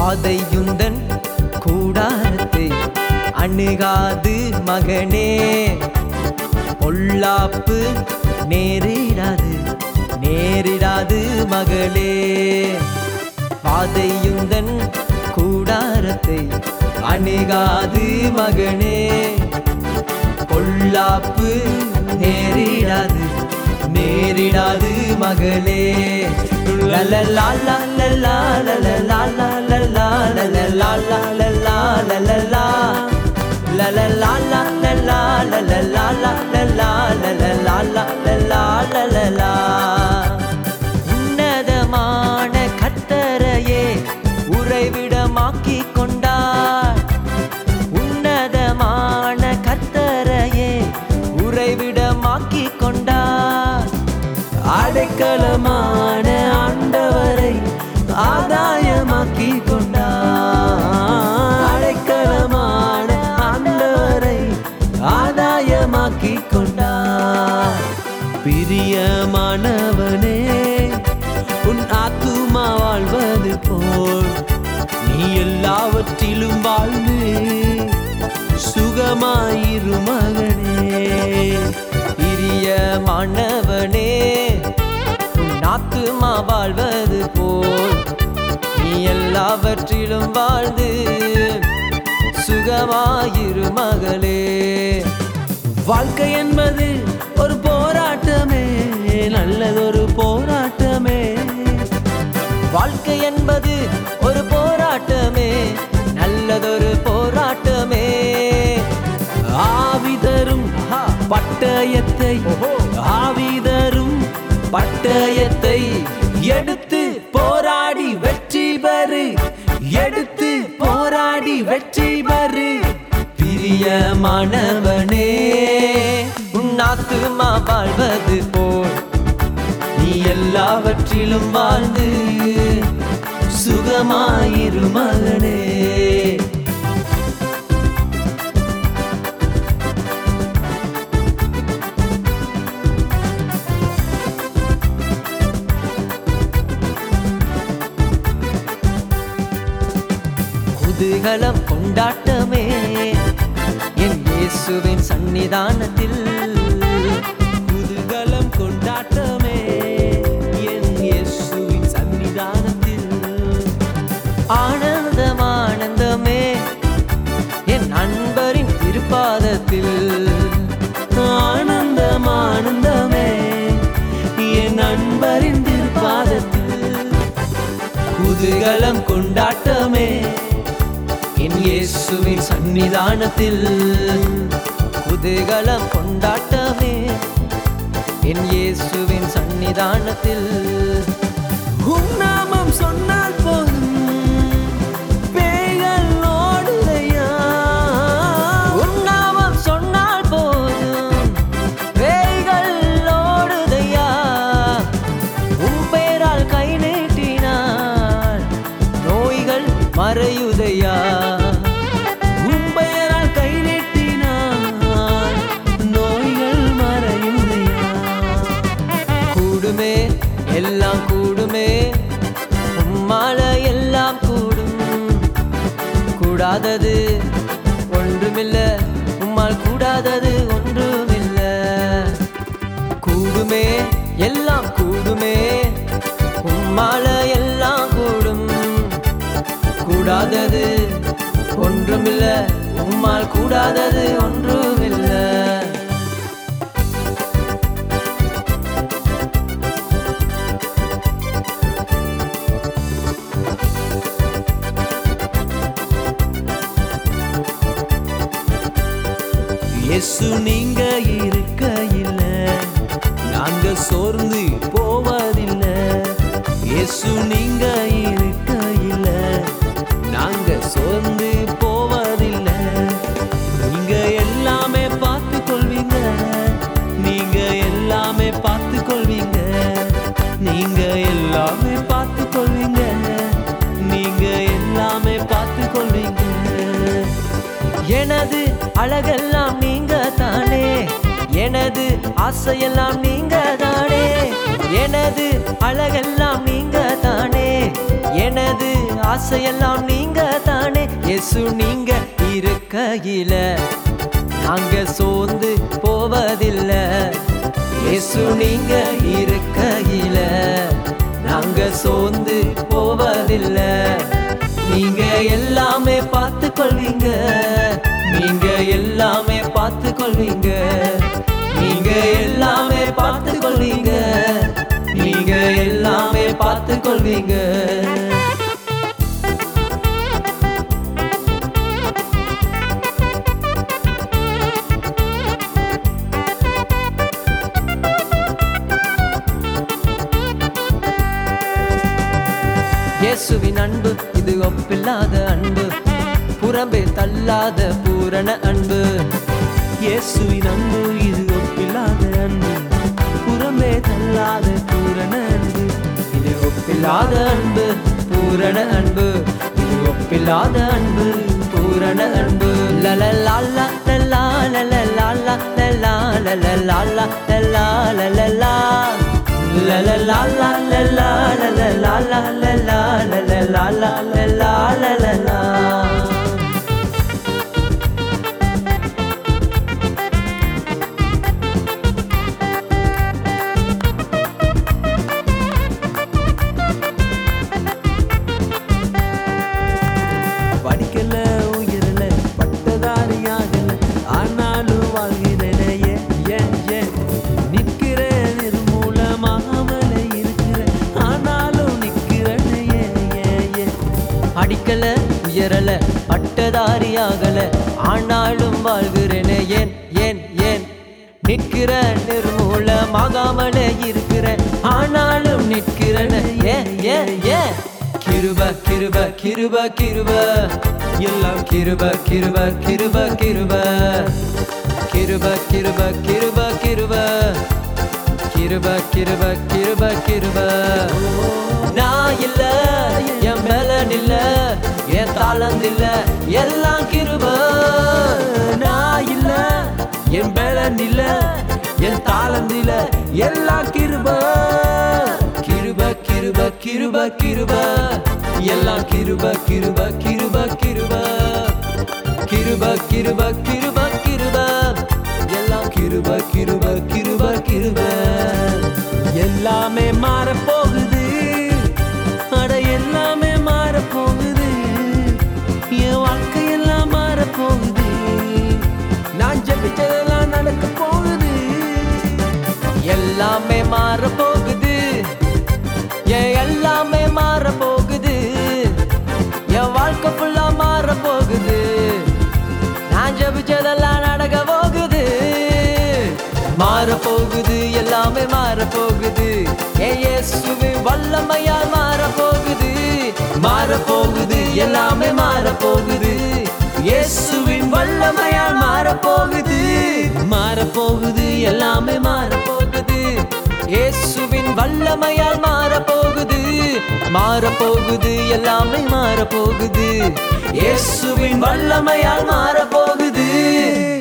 பாதையுந்தன் கூடாரத்தை அணுகாது மகனே பொல்லாப்பு நேரிடாது நேரிடாது மகளே பாதையுந்தன் கூடாரத்தை அணுகாது மகனே பொல்லாப்பு நேரிடாது நேரிடாது மகளே லலலா லலலா லலலா லலலா லலலா லலலா லலலா லலலா லலலா லலலா லலலா லலலா லலலா லலலா உன்னதமான கத்தரையே உறைவிடமாக்கிக் கொண்டார் உன்னதமான கர்த்தரையே உறைவிடமாக்கிக் கொண்டார் அடைக்கலமான ஆண்டவரை ஆதாயமாக்கி கொண்டார் அடைக்கலமான ஆண்டவரை ஆதாயமாக்கி கொண்டார் பிரியமானவனே உன் ஆத்துமா வாழ்வது போல் நீ எல்லாவற்றிலும் வாழ்ந்து சுகமாயிரு மகனே பிரியமானவனே உன் ஆத்துமா வாழ்வது போல் நீ எல்லாவற்றிலும் வாழ்ந்து சுகமாயிரு மகளே வாழ்க்கை என்பது ஒரு போராட்டமே நல்லதொரு போராட்டமே வாழ்க்கை என்பது ஒரு போராட்டமே நல்லதொரு போராட்டமே ஆவிதரும் பட்டயத்தை ஆவிதரும் பட்டயத்தை எடுத்து போராடி வெற்றி பெறு எடுத்து போராடி வெற்றி பெறு பிரியமானவனே உன் ஆத்துமா வாழ்வது போல் நீ எல்லாவற்றிலும் வாழ்ந்து சுகமாயிரு மகனே குதூகலம் கொண்டாட்டமே என் இயேசுவின் சன்னிதானத்தில் குதூகலம் கொண்டாட்டமே என் இயேசுவின் சன்னிதானத்தில் ஆனந்தம் ஆனந்தமே என் அன்பரின் திருப்பாதத்தில் ஆனந்தம் ஆனந்தமே என் அன்பரின் திருப்பாதத்தில் குதூகலம் கொண்டாட்டமே என் இயேசுவின் சன்னிதானத்தில் குதூகலம் கொண்டாட்டமே என் இயேசுவின் சன்னிதானத்தில் உம் நாமம் சொன்னால் போதும் பேய்கள் ஓடுதையா உம் நாமம் சொன்னால் போதும் பேய்கள் ஓடுதையா உம் பெயரால் கை நீட்டினார் நோய்கள் மறையுதையா உம் பெயரால் கை நீட்டினார் நோய்கள் மறையுதையா கூடுமே எல்லாம் கூடுமே உம்மால எல்லாம் கூடும் கூடாதது ஒன்றுமில்ல உம்மால் கூடாதது ஒன்றுமில்ல கூடுமே எல்லாம் கூடுமே உம்மால எல்லாம் கூடும் கூடாதது ஒன்றுமில்ல உம்மால் கூடாதது ஒன்றுமில்ல இயேசு நீங்க இருக்கையில நாங்க சோர்ந்து போவதில்லை இயேசு நீங்க இருக்கையில நாங்க சோர்ந்து போவதில்லை நீங்க எல்லாமே பார்த்து கொள்வீங்க நீங்க எல்லாமே பார்த்து கொள்வீங்க நீங்க எல்லாமே பார்த்து கொள்வீங்க நீங்க எல்லாமே பார்த்து கொள்வீங்க எனது அழகெல்லாம் நீங்க தானே எனது ஆசையெல்லாம் நீங்க தானே எனது அழகெல்லாம் நீங்க தானே எனது ஆசையெல்லாம் நீங்க தானே இயேசு நீங்க இருக்கையில நாங்க சோர்ந்து போவதில்லை இயேசு நீங்க இருக்கையில நாங்க சோர்ந்து போவதில்லை நீங்க எல்லாமே பார்த்து கொள்வீங்க நீங்க எல்லாமே பார்த்து கொள்வீங்க நீங்க எல்லாமே பார்த்து கொள்வீங்க நீங்க எல்லாமே பார்த்து கொள்வீங்க இயேசுவின் அன்பு இது ஒப்பில்லாத அன்பு புறம்பே தள்ளாத பூரண அன்பு இயேசுவின் அன்பு இது ஒப்பில்லாத அன்பு புறமே தள்ளாத பூரண அன்பு இது ஒப்பில்லாத அன்பு பூரண அன்பு இது ஒப்பில்லாத அன்பு பூரண அன்பு லலலாலா லலா லலலாலா லலா லலலாலா லலா லலலா லலலாலா லலா லலலாலா லலா லலலாலா லலா லலலா படிக்கல உயரல பட்டதாரியாகல ஆனாலும் வாழ்கிறேனே ஏன் ஏன் ஏன் நிற்கிறேன் நிர்மூலமாகாமலே இருக்கிறேன் ஆனாலும் நிற்கிறேனே ஏன் ஏன் ஏன் அடிக்கல உயரல பட்டதாரியாகல ஆனாலும் வாழ்கிறேனே ஏன் ஏன் ஏன் நிற்கிற நிர்மூலமாகாமலே இருக்கிற ஆனாலும் நிற்கிறன ஏன் ஏன் ஏன் கிருப கிருப கிருப கிருப எல்லாம் கிருப கிருப கிருப கிருப கிருப கிருப கிருப கிருப கிருப கிருப கிருப கிருப நான் இல்ல என் பலன் இல்ல என் தாளந்து இல்ல எல்லாம் கிருப நான் இல்ல என் பலன் இல்ல என் தாளந்து இல்ல எல்லாம் கிருப கிருப கிருப கிருப கிருப எல்லாம் கிருப கிருப கிருப கிருப கிருப கிருப கிருப கிருப எல்லாம் கிருப கிருப கிருப கிருப எல்லாமே மாறப் போகுது அட எல்லாமே மாறப் போகுது என் வாழ்க்கையெல்லாம் மாறப் போகுது நான் ஜெபிச்சதெல்லாம் நடக்க போகுது எல்லாமே மாற போகுது என் எல்லாமே மாற போகுது என் வாழ்க்கை ஃபுல்லா மாற போகுது நான் ஜபிச்சதெல்லாம் நடக்க போகுது மாற போகுது எல்லாமே மாற போகுது என் இயேசுவின் வல்லமையால் மாற போகுது மாற போகுது எல்லாமே மாற போகுது இயேசுவின் வல்லமையால் மாற போகுது மாற போகுது எல்லாமே மாற போகுது இயேசுவின் வல்லமையால் மாற போகுது மாற போகுது எல்லாமே மாற போகுது இயேசுவின் வல்லமையால் மாற போகுது